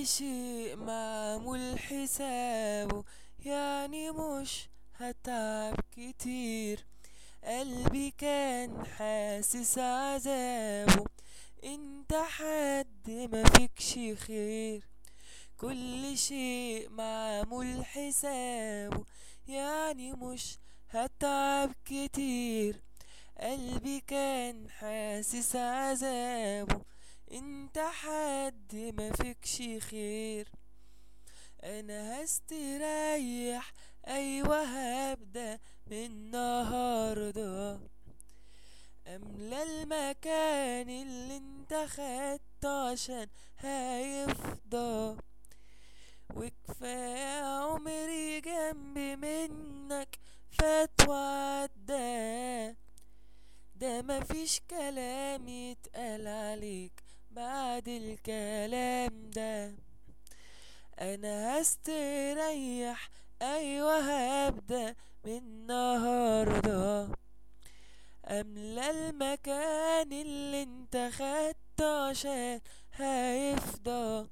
كل شيء معمول حسابه يعني مش هتعب كتير قلبي كان حاسس عذابه انت حد ما فيكش خير كل شيء معمول حسابه يعني مش هتعب كتير قلبي كان حاسس عذابه انت حد ما فيكش خير انا هستريح ايوه هبدا من النهارده املى المكان اللي انت خدته عشان هيفضى وكفاية عمري جنبي منك فات وعدى ده مفيش كلام يتقال عليك بعد الكلام ده انا هستريح ايوه هبدا من النهارده املى المكان اللي انت خدته عشان هيفضى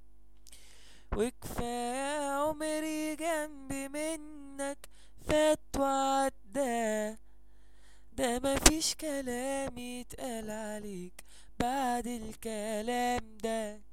وكفاية عمري جنبي منك فات وعدى ده مفيش كلام يتقال عليك بعد الكلام ده